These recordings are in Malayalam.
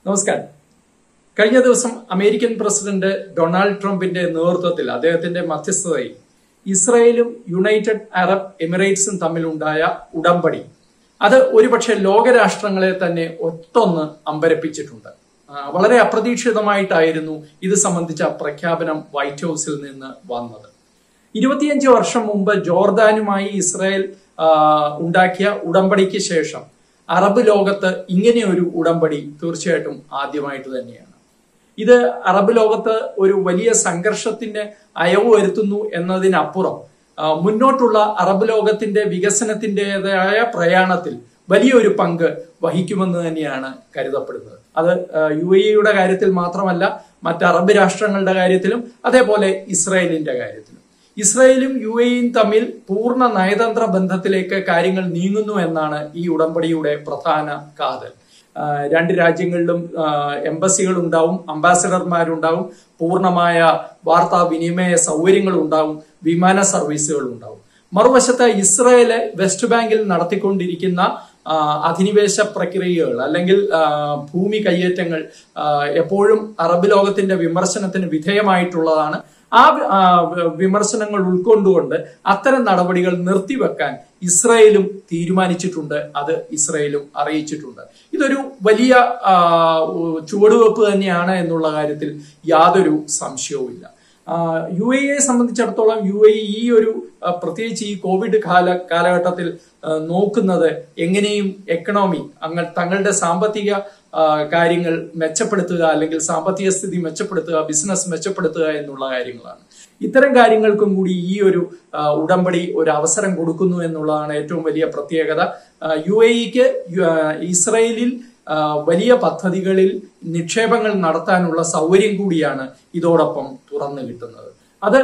നമസ്കാരം കഴിഞ്ഞ ദിവസം അമേരിക്കൻ പ്രസിഡന്റ് ഡൊണാൾഡ് ട്രംപിന്റെ നേതൃത്വത്തിൽ അദ്ദേഹത്തിന്റെ മധ്യസ്ഥതയിൽ ഇസ്രയേലും യുണൈറ്റഡ് അറബ് എമിറേറ്റ്സും തമ്മിലുണ്ടായ ഉടമ്പടി അത് ഒരുപക്ഷെ ലോകരാഷ്ട്രങ്ങളെ തന്നെ ഒത്തൊന്ന് അമ്പരപ്പിച്ചിട്ടുണ്ട് ആ, വളരെ അപ്രതീക്ഷിതമായിട്ടായിരുന്നു ഇത് സംബന്ധിച്ച പ്രഖ്യാപനം വൈറ്റ് ഹൗസിൽ നിന്ന് വന്നത് ഇരുപത്തിയഞ്ച് വർഷം മുമ്പ് ജോർദാനുമായി ഇസ്രായേൽ ആ, ഉണ്ടാക്കിയ ഉടമ്പടിക്ക് ശേഷം അറബ് ലോകത്ത് ഇങ്ങനെ ഒരു ഉടമ്പടി തീർച്ചയായിട്ടും ആദ്യമായിട്ട് തന്നെയാണ് ഇത് അറബ് ലോകത്ത് ഒരു വലിയ സംഘർഷത്തിന്റെ അയവ് വരുത്തുന്നു എന്നതിനപ്പുറം ആ, മുന്നോട്ടുള്ള അറബ് ലോകത്തിന്റെ വികസനത്തിൻ്റെതായ പ്രയാണത്തിൽ വലിയൊരു പങ്ക് വഹിക്കുമെന്ന് തന്നെയാണ് കരുതപ്പെടുന്നത് അത് യു എ ഇയുടെ കാര്യത്തിൽ മാത്രമല്ല മറ്റ് അറബ് രാഷ്ട്രങ്ങളുടെ കാര്യത്തിലും അതേപോലെ ഇസ്രായേലിന്റെ കാര്യത്തിലും ഇസ്രായേലും യു എയും തമ്മിൽ പൂർണ്ണ നയതന്ത്ര ബന്ധത്തിലേക്ക് കാര്യങ്ങൾ നീങ്ങുന്നു എന്നാണ് ഈ ഉടമ്പടിയുടെ പ്രധാന കാതൽ ആ, രണ്ട് രാജ്യങ്ങളിലും എംബസികൾ ഉണ്ടാവും അംബാസഡർമാരുണ്ടാവും പൂർണ്ണമായ വാർത്താ വിനിമയ സൗകര്യങ്ങൾ ഉണ്ടാവും വിമാന സർവീസുകൾ ഉണ്ടാവും മറുവശത്ത് ഇസ്രായേല് വെസ്റ്റ് ബാങ്കിൽ നടത്തിക്കൊണ്ടിരിക്കുന്ന ആ, അധിനിവേശ പ്രക്രിയകൾ അല്ലെങ്കിൽ ആ, ഭൂമി കയ്യേറ്റങ്ങൾ ആ, എപ്പോഴും അറബ് ലോകത്തിന്റെ വിമർശനത്തിന് വിധേയമായിട്ടുള്ളതാണ് ആ വി- ആ, വ- വിമർശനങ്ങൾ ഉൾക്കൊണ്ടുകൊണ്ട് അത്തരം നടപടികൾ നിർത്തിവെക്കാൻ ഇസ്രായേലും തീരുമാനിച്ചിട്ടുണ്ട് അത് ഇസ്രായേലും അറിയിച്ചിട്ടുണ്ട് ഇതൊരു വലിയ ആ, ഉ- ചുവടുവെപ്പ് തന്നെയാണ് എന്നുള്ള കാര്യത്തിൽ യാതൊരു സംശയവുമില്ല യു എയെ സംബന്ധിച്ചിടത്തോളം യു എ ഈ ഒരു ആ, പ്രത്യേകിച്ച് ഈ കോവിഡ് കാല കാലഘട്ടത്തിൽ ആ, നോക്കുന്നത് എങ്ങനെയും എക്കണോമി അങ്ങ് തങ്ങളുടെ സാമ്പത്തിക ആ, കാര്യങ്ങൾ മെച്ചപ്പെടുത്തുക അല്ലെങ്കിൽ സാമ്പത്തിക സ്ഥിതി മെച്ചപ്പെടുത്തുക ബിസിനസ് മെച്ചപ്പെടുത്തുക എന്നുള്ള കാര്യങ്ങളാണ് ഇത്തരം കാര്യങ്ങൾക്കും കൂടി ഈ ഒരു ആ, ഉടമ്പടി ഒരു അവസരം കൊടുക്കുന്നു എന്നുള്ളതാണ് ഏറ്റവും വലിയ പ്രത്യേകത യു എ ഇക്ക് ഇസ്രയേലിൽ ആ, വലിയ പദ്ധതികളിൽ നിക്ഷേപങ്ങൾ നടത്താനുള്ള സൗകര്യം കൂടിയാണ് ഇതോടൊപ്പം തുറന്നു കിട്ടുന്നത് അത്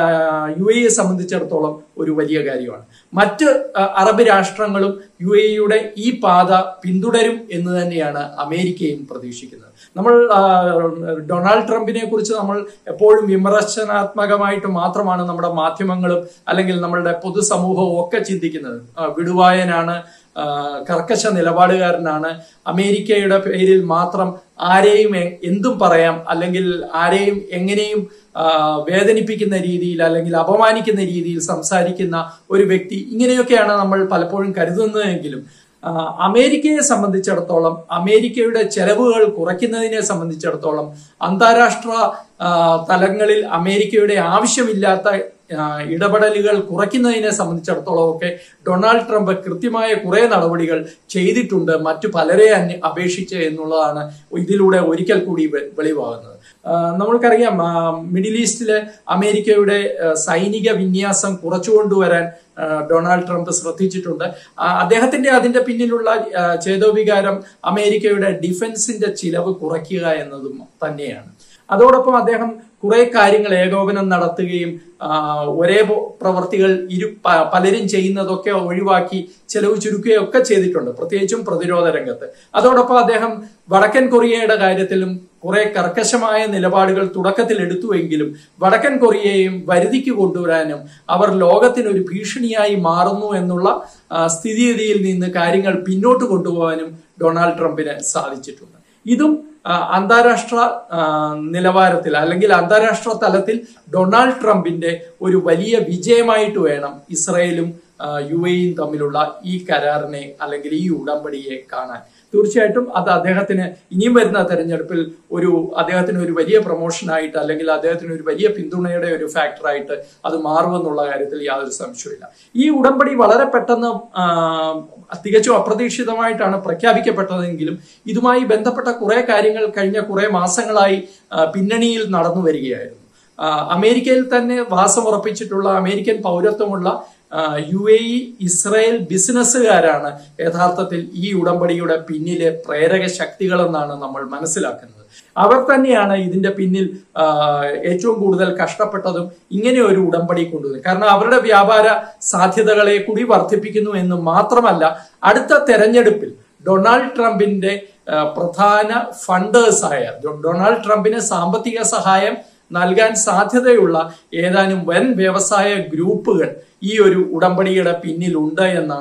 യു എയെ സംബന്ധിച്ചിടത്തോളം ഒരു വലിയ കാര്യമാണ് മറ്റ് ആ, അറബ് രാഷ്ട്രങ്ങളും യു എയുടെ ഈ പാത പിന്തുടരും എന്ന് തന്നെയാണ് അമേരിക്കയും പ്രതീക്ഷിക്കുന്നത് നമ്മൾ ആ, ഡൊണാൾഡ് ട്രംപിനെ കുറിച്ച് നമ്മൾ എപ്പോഴും വിമർശനാത്മകമായിട്ട് മാത്രമാണ് നമ്മുടെ മാധ്യമങ്ങളും അല്ലെങ്കിൽ നമ്മളുടെ പൊതുസമൂഹവും ഒക്കെ ചിന്തിക്കുന്നത് ആ, വിടുവായനാണ് ആ, കർക്കശ നിലപാടുകാരനാണ് അമേരിക്കയുടെ പേരിൽ മാത്രം ആരെയും എ- എന്തും പറയാം അല്ലെങ്കിൽ ആരെയും എങ്ങനെയും ആ, വേദനിപ്പിക്കുന്ന രീതിയിൽ അല്ലെങ്കിൽ അപമാനിക്കുന്ന രീതിയിൽ സംസാരിക്കുന്ന ഒരു വ്യക്തി ഇങ്ങനെയൊക്കെയാണ് നമ്മൾ പലപ്പോഴും കരുതുന്നതെങ്കിലും ആ, അമേരിക്കയെ സംബന്ധിച്ചിടത്തോളം അമേരിക്കയുടെ ചെലവുകൾ കുറയ്ക്കുന്നതിനെ സംബന്ധിച്ചിടത്തോളം അന്താരാഷ്ട്ര ആ, തലങ്ങളിൽ അമേരിക്കയുടെ ആവശ്യമില്ലാത്ത ആ, ഇടപെടലുകൾ കുറയ്ക്കുന്നതിനെ സംബന്ധിച്ചിടത്തോളം ഒക്കെ ഡൊണാൾഡ് ട്രംപ് കൃത്യമായ കുറെ നടപടികൾ ചെയ്തിട്ടുണ്ട് മറ്റു പലരെ അന്യ- അപേക്ഷിച്ച് എന്നുള്ളതാണ് ഇതിലൂടെ ഒരിക്കൽ കൂടി വെ- വെളിവാകുന്നത് ആ, നമ്മൾക്കറിയാം ആ, മിഡിൽ ഈസ്റ്റിലെ അമേരിക്കയുടെ ആ, സൈനിക വിന്യാസം കുറച്ചുകൊണ്ടുവരാൻ ആ, ഡൊണാൾഡ് ട്രംപ് ശ്രദ്ധിച്ചിട്ടുണ്ട് ആ, അദ്ദേഹത്തിന്റെ അതിന്റെ പിന്നിലുള്ള ആ, ചേതോവികാരം അമേരിക്കയുടെ ഡിഫൻസിന്റെ ചിലവ് കുറയ്ക്കുക എന്നതും തന്നെയാണ് അതോടൊപ്പം അദ്ദേഹം കുറെ കാര്യങ്ങൾ ഏകോപനം നടത്തുകയും ആ, ഒരേ പോ- പ്രവർത്തികൾ ഇരു പ- പലരും ചെയ്യുന്നതൊക്കെ ഒഴിവാക്കി ചെലവ് ചുരുക്കുകയൊക്കെ ചെയ്തിട്ടുണ്ട് പ്രത്യേകിച്ചും പ്രതിരോധ രംഗത്ത് അതോടൊപ്പം അദ്ദേഹം വടക്കൻ കൊറിയയുടെ കാര്യത്തിലും കുറെ കർക്കശമായ നിലപാടുകൾ തുടക്കത്തിൽ എടുത്തുവെങ്കിലും വടക്കൻ കൊറിയയെയും വരുതിക്ക് കൊണ്ടുവരാനും അവർ ലോകത്തിന് ഒരു ഭീഷണിയായി മാറുന്നു എന്നുള്ള ആ, സ്ഥിതിഗതിയിൽ നിന്ന് കാര്യങ്ങൾ പിന്നോട്ട് കൊണ്ടുപോകാനും ഡൊണാൾഡ് ട്രംപിന് സാധിച്ചിട്ടുണ്ട് ഇതും ആ, അന്താരാഷ്ട്ര ആ, നിലവാരത്തിൽ അല്ലെങ്കിൽ അന്താരാഷ്ട്ര തലത്തിൽ ഡൊണാൾഡ് ട്രംപിന്റെ ഒരു വലിയ വിജയമായിട്ട് വേണം ഇസ്രയേലും ആ, യു എയും തമ്മിലുള്ള ഈ കരാറിനെ അല്ലെങ്കിൽ ഈ ഉടമ്പടിയെ കാണാൻ തീർച്ചയായിട്ടും അത് അദ്ദേഹത്തിന് ഇനിയും വരുന്ന തെരഞ്ഞെടുപ്പിൽ ഒരു അദ്ദേഹത്തിന് ഒരു വലിയ പ്രൊമോഷനായിട്ട് അല്ലെങ്കിൽ അദ്ദേഹത്തിന് ഒരു വലിയ പിന്തുണയുടെ ഒരു ഫാക്ടറായിട്ട് അത് മാറുമെന്നുള്ള കാര്യത്തിൽ യാതൊരു സംശയമില്ല ഈ ഉടമ്പടി വളരെ പെട്ടെന്ന് ആ, തികച്ചും അപ്രതീക്ഷിതമായിട്ടാണ് പ്രഖ്യാപിക്കപ്പെട്ടതെങ്കിലും ഇതുമായി ബന്ധപ്പെട്ട കുറെ കാര്യങ്ങൾ കഴിഞ്ഞ കുറെ മാസങ്ങളായി ആ, പിന്നണിയിൽ നടന്നു വരികയായിരുന്നു ആ, അമേരിക്കയിൽ തന്നെ വാസമുറപ്പിച്ചിട്ടുള്ള അമേരിക്കൻ പൗരത്വമുള്ള യു എ ഇ ഇസ്രായേൽ ബിസിനസ്സുകാരാണ് യഥാർത്ഥത്തിൽ ഈ ഉടമ്പടിയുടെ പിന്നിലെ പ്രേരക ശക്തികളെന്നാണ് നമ്മൾ മനസ്സിലാക്കുന്നത് അവർ തന്നെയാണ് ഇതിന്റെ പിന്നിൽ ആ, ഏറ്റവും കൂടുതൽ കഷ്ടപ്പെട്ടതും ഇങ്ങനെ ഒരു ഉടമ്പടി കൊണ്ടുവരുന്നത് കാരണം അവരുടെ വ്യാപാര സാധ്യതകളെ കൂടി വർദ്ധിപ്പിക്കുന്നു എന്ന് മാത്രമല്ല അടുത്ത തെരഞ്ഞെടുപ്പിൽ ഡൊണാൾഡ് ട്രംപിന്റെ ആ, പ്രധാന ഫണ്ടേഴ്സായ ഡൊണാൾഡ് ട്രംപിന് സാമ്പത്തിക സഹായം നൽകാൻ സാധ്യതയുള്ള ഏതാനും വൻ വ്യവസായ ഗ്രൂപ്പുകൾ ഈ ഒരു ഉടമ്പടിയുടെ പിന്നിലുണ്ട് എന്നാണ്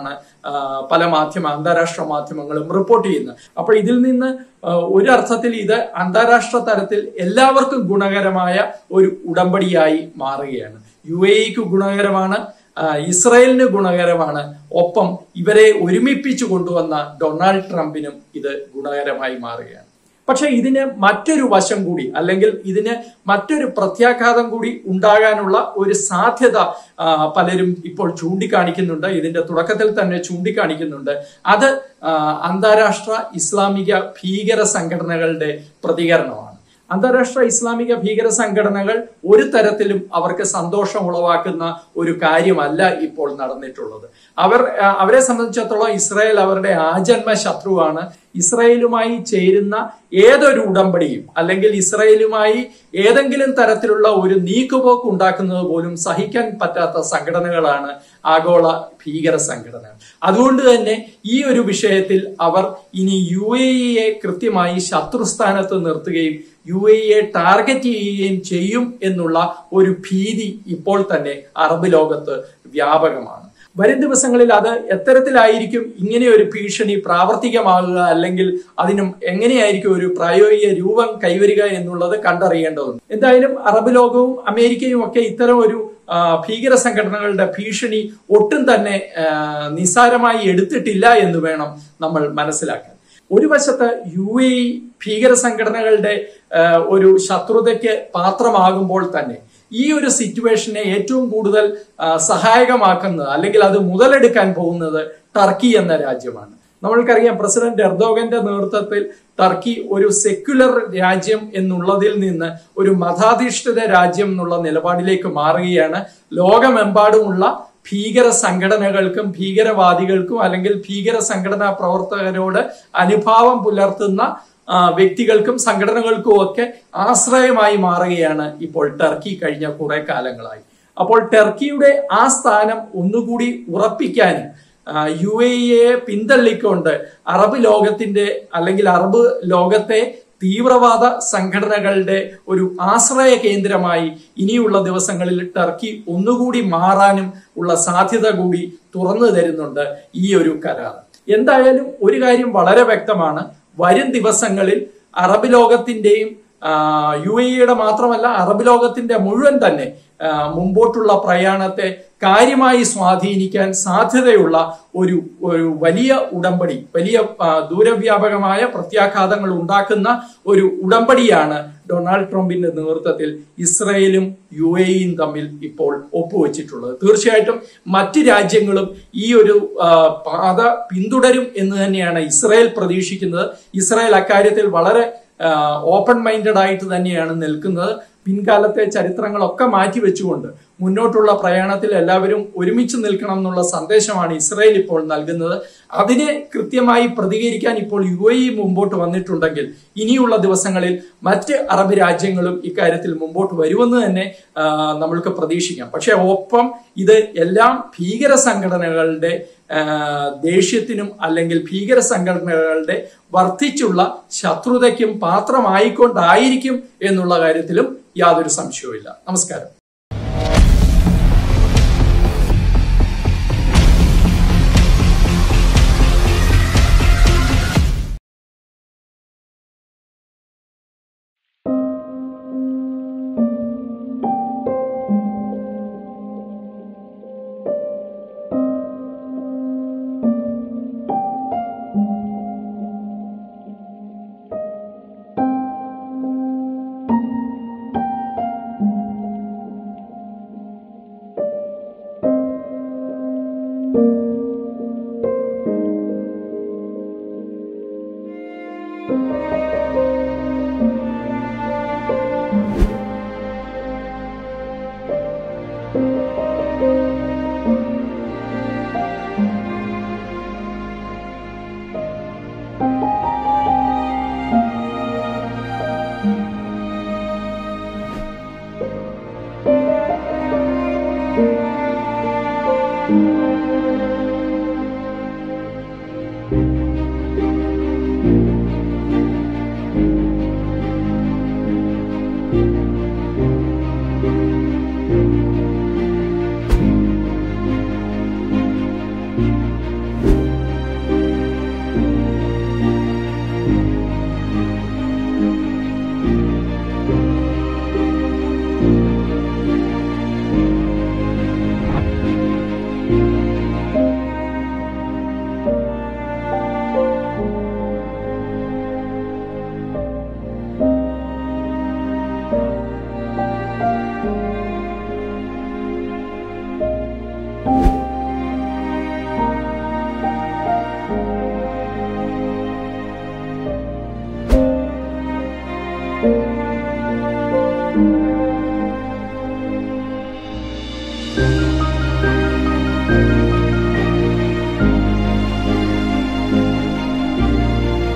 ആ, പല മാധ്യമ അന്താരാഷ്ട്ര മാധ്യമങ്ങളും റിപ്പോർട്ട് ചെയ്യുന്നത് അപ്പോൾ ഇതിൽ നിന്ന് ആ, ഒരർത്ഥത്തിൽ ഇത് അന്താരാഷ്ട്ര തലത്തിൽ എല്ലാവർക്കും ഗുണകരമായ ഒരു ഉടമ്പടിയായി മാറുകയാണ് യു എ ഇക്ക് ഗുണകരമാണ് ആ, ഇസ്രായേലിന് ഗുണകരമാണ് ഒപ്പം ഇവരെ ഒരുമിപ്പിച്ചു കൊണ്ടുവന്ന ഡൊണാൾഡ് ട്രംപിനും ഇത് ഗുണകരമായി മാറുകയാണ് പക്ഷെ ഇതിന് മറ്റൊരു വശം കൂടി അല്ലെങ്കിൽ ഇതിന് മറ്റൊരു പ്രത്യാഘാതം കൂടി ഉണ്ടാകാനുള്ള ഒരു സാധ്യത ആ, പലരും ഇപ്പോൾ ചൂണ്ടിക്കാണിക്കുന്നുണ്ട് ഇതിന്റെ തുടക്കത്തിൽ തന്നെ ചൂണ്ടിക്കാണിക്കുന്നുണ്ട് അത് ആ, അന്താരാഷ്ട്ര ഇസ്ലാമിക ഭീകര സംഘടനകളുടെ പ്രതികരണമാണ് അന്താരാഷ്ട്ര ഇസ്ലാമിക ഭീകര സംഘടനകൾ ഒരു തരത്തിലും അവർക്ക് സന്തോഷം ഉളവാക്കുന്ന ഒരു കാര്യമല്ല ഇപ്പോൾ നടന്നിട്ടുള്ളത് അവർ ആ, അവരെ സംബന്ധിച്ചിടത്തോളം ഇസ്രായേൽ അവരുടെ ആജന്മ ശത്രുവാണ് ഇസ്രായേലുമായി ചേരുന്ന ഏതൊരു ഉടമ്പടിയും അല്ലെങ്കിൽ ഇസ്രായേലുമായി ഏതെങ്കിലും തരത്തിലുള്ള ഒരു നീക്കുപോക്ക് ഉണ്ടാക്കുന്നത് പോലും സഹിക്കാൻ പറ്റാത്ത സംഘടനകളാണ് ആഗോള ഭീകര സംഘടനകൾ അതുകൊണ്ട് തന്നെ ഈ ഒരു വിഷയത്തിൽ അവർ ഇനി യു എ ഇയെ കൃത്യമായി ശത്രുസ്ഥാനത്ത് നിർത്തുകയും യു എ ഇയെ ടാർഗറ്റ് ചെയ്യുകയും ചെയ്യും എന്നുള്ള ഒരു ഭീതി ഇപ്പോൾ തന്നെ അറബ് ലോകത്ത് വ്യാപകമാണ് വരും ദിവസങ്ങളിൽ അത് എത്തരത്തിലായിരിക്കും ഇങ്ങനെ ഒരു ഭീഷണി പ്രാവർത്തികമാകുക അല്ലെങ്കിൽ അതിനും എങ്ങനെയായിരിക്കും ഒരു പ്രായോഗിക രൂപം കൈവരിക എന്നുള്ളത് കണ്ടറിയേണ്ടതുണ്ട് എന്തായാലും അറബ് ലോകവും അമേരിക്കയും ഒക്കെ ഇത്തരം ഒരു ആ, ഭീകര സംഘടനകളുടെ ഭീഷണി ഒട്ടും തന്നെ ആ, നിസ്സാരമായി എടുത്തിട്ടില്ല എന്ന് വേണം നമ്മൾ മനസ്സിലാക്കാൻ ഒരു വശത്ത് യു എ ഇ ഭീകര സംഘടനകളുടെ ആ, ഒരു ശത്രുതയ്ക്ക് പാത്രമാകുമ്പോൾ തന്നെ ഈ ഒരു സിറ്റുവേഷനെ ഏറ്റവും കൂടുതൽ ആ, സഹായകമാക്കുന്നത് അല്ലെങ്കിൽ അത് മുതലെടുക്കാൻ പോകുന്നത് ടർക്കി എന്ന രാജ്യമാണ് നമ്മൾക്കറിയാം പ്രസിഡന്റ് എർദോഗന്റെ നേതൃത്വത്തിൽ ടർക്കി ഒരു സെക്യുലർ രാജ്യം എന്നുള്ളതിൽ നിന്ന് ഒരു മതാധിഷ്ഠിത രാജ്യം എന്നുള്ള നിലപാടിലേക്ക് മാറുകയാണ് ലോകമെമ്പാടുമുള്ള ഭീകര സംഘടനകൾക്കും ഭീകരവാദികൾക്കും അല്ലെങ്കിൽ ഭീകര സംഘടനാ പ്രവർത്തകരോട് അനുഭാവം പുലർത്തുന്ന ആ, വ്യക്തികൾക്കും സംഘടനകൾക്കും ഒക്കെ ആശ്രയമായി മാറുകയാണ് ഇപ്പോൾ ടർക്കി കഴിഞ്ഞ കുറെ കാലങ്ങളായി അപ്പോൾ ടർക്കിയുടെ ആ സ്ഥാനം ഒന്നുകൂടി ഉറപ്പിക്കാനും യു എ ഇയെ പിന്തള്ളിക്കൊണ്ട് അറബ് ലോകത്തിന്റെ അല്ലെങ്കിൽ അറബ് ലോകത്തെ തീവ്രവാദ സംഘടനകളുടെ ഒരു ആശ്രയ കേന്ദ്രമായി ഇനിയുള്ള ദിവസങ്ങളിൽ ടർക്കി ഒന്നുകൂടി മാറാനും ഉള്ള സാധ്യത കൂടി തുറന്നു തരുന്നുണ്ട് ഈ ഒരു കരാർ എന്തായാലും ഒരു കാര്യം വളരെ വ്യക്തമാണ് വരും ദിവസങ്ങളിൽ അറബ് ലോകത്തിന്റെയും ആ, യു എ ഇയുടെ മാത്രമല്ല അറബ് ലോകത്തിന്റെ മുഴുവൻ തന്നെ ആ, മുമ്പോട്ടുള്ള പ്രയാണത്തെ കാര്യമായി സ്വാധീനിക്കാൻ സാധ്യതയുള്ള ഒരു ഒരു വലിയ ഉടമ്പടി വലിയ ആ, ദൂരവ്യാപകമായ പ്രത്യാഘാതങ്ങൾ ഉണ്ടാക്കുന്ന ഒരു ഉടമ്പടിയാണ് ഡൊണാൾഡ് ട്രംപിന്റെ നേതൃത്വത്തിൽ ഇസ്രയേലും യു എയും തമ്മിൽ ഇപ്പോൾ ഒപ്പുവെച്ചിട്ടുള്ളത് തീർച്ചയായിട്ടും മറ്റ് രാജ്യങ്ങളും ഈ ഒരു ആ, പാത പിന്തുടരും എന്ന് തന്നെയാണ് ഇസ്രായേൽ പ്രതീക്ഷിക്കുന്നത് ഇസ്രായേൽ അക്കാര്യത്തിൽ വളരെ ഓപ്പൺ മൈൻഡഡ് ആയിട്ട് തന്നെയാണ് നിൽക്കുന്നത് പിൻകാലത്തെ ചരിത്രങ്ങളൊക്കെ മാറ്റിവെച്ചുകൊണ്ട് മുന്നോട്ടുള്ള പ്രയാണത്തിൽ എല്ലാവരും ഒരുമിച്ച് നിൽക്കണം എന്നുള്ള സന്ദേശമാണ് ഇസ്രായേൽ ഇപ്പോൾ നൽകുന്നത് അതിനെ കൃത്യമായി പ്രതികരിക്കാൻ ഇപ്പോൾ യു എ ഇ മുമ്പോട്ട് വന്നിട്ടുണ്ടെങ്കിൽ ഇനിയുള്ള ദിവസങ്ങളിൽ മറ്റ് അറബ് രാജ്യങ്ങളും ഇക്കാര്യത്തിൽ മുമ്പോട്ട് വരുമെന്ന് തന്നെ ആ, നമ്മൾക്ക് പ്രതീക്ഷിക്കാം പക്ഷെ ഒപ്പം ഇത് എല്ലാം ഭീകര സംഘടനകളുടെ ആ, ദേഷ്യത്തിനും അല്ലെങ്കിൽ ഭീകര സംഘടനകളുടെ വർദ്ധിച്ചുള്ള ശത്രുതയ്ക്കും പാത്രമായിക്കൊണ്ടായിരിക്കും എന്നുള്ള കാര്യത്തിലും യാതൊരു സംശയവുമില്ല നമസ്കാരം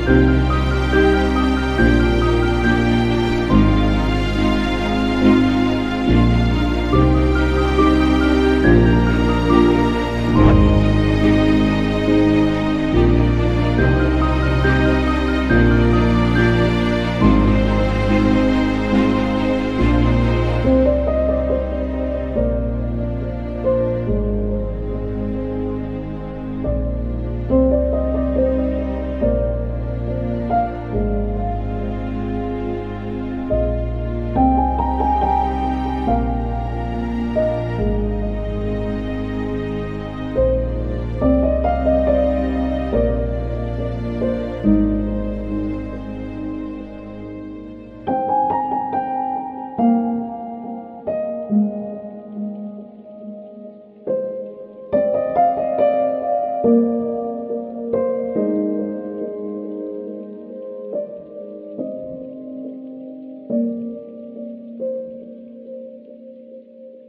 നന്ദി